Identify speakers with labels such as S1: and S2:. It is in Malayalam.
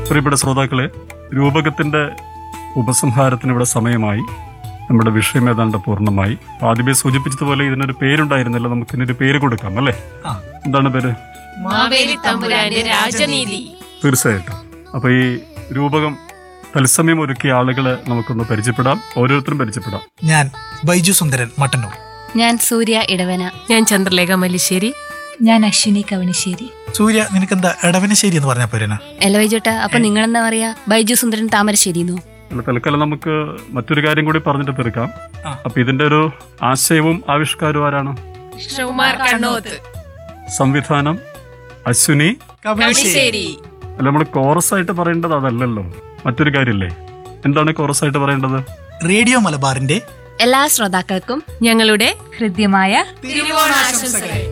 S1: പ്രിയപ്പെട്ട ശ്രോതാക്കളെ രൂപകത്തിന്റെ ഉപസംഹാരത്തിന് ഇവിടെ സമയമായി നമ്മുടെ വിഷയം ഏതാണ്ട് പൂർണ്ണമായി ആദ്യമേ സൂചിപ്പിച്ചതുപോലെ ഇതിനൊരു പേരുണ്ടായിരുന്നല്ലോ നമുക്ക് ഇതിനൊരു പേര് കൊടുക്കാം അല്ലേ
S2: ആ.
S1: എന്താണ് പേര്
S3: മാവേലി തമ്പുരാന്റെ രാജനീതി
S1: തീർച്ചയായിട്ടും അപ്പൊ ഈ രൂപകം തത്സമയം ഒരുക്കിയ ആളുകളെ നമുക്കൊന്ന് പരിചയപ്പെടാം ഓരോരുത്തരും പരിചയപ്പെടാം
S2: ഞാൻ ബൈജു സുന്ദരൻ മട്ടന്നൂർ
S4: ഞാൻ സൂര്യ ഇടവന
S3: ഞാൻ ചന്ദ്രലേഖ മല്ലിശ്ശേരി
S5: ഞാൻ അശ്വിനി കവണിശ്ശേരി
S2: സൂര്യ നിനക്കെന്താ എടവനശ്ശേരി എന്ന് പറഞ്ഞ പോരന
S4: അല്ല വൈജോട്ട അപ്പൊ നിങ്ങളെന്താ പറയാ ബൈജു സുന്ദരൻ താമരശ്ശേരിന്നോ
S1: അല്ല, തൽക്കാലം നമുക്ക് മറ്റൊരു കാര്യം കൂടി പറഞ്ഞിട്ട് തീർക്കാം
S2: ആ.
S1: അപ്പൊ ഇതിന്റെ ഒരു ആശയവും ആവിഷ്കാരവും ആരാണ്
S3: ഷൗമാർ കണ്ണോത്ത്
S1: സംവിധാനം അശ്വിനി
S3: കവിശ്ശേരി
S1: അല്ല നമ്മൾ കോറസ് ആയിട്ട് പറയേണ്ടത് അതല്ലല്ലോ മറ്റൊരു കാര്യമില്ലേ എന്താണ് കോറസ് ആയിട്ട് പറയേണ്ടത്
S2: റേഡിയോ മലബാറിന്റെ
S4: എല്ലാ ശ്രോതാക്കൾക്കും
S3: ഞങ്ങളുടെ
S5: ഹൃദ്യമായ
S3: തിരുവോണാശംസകൾ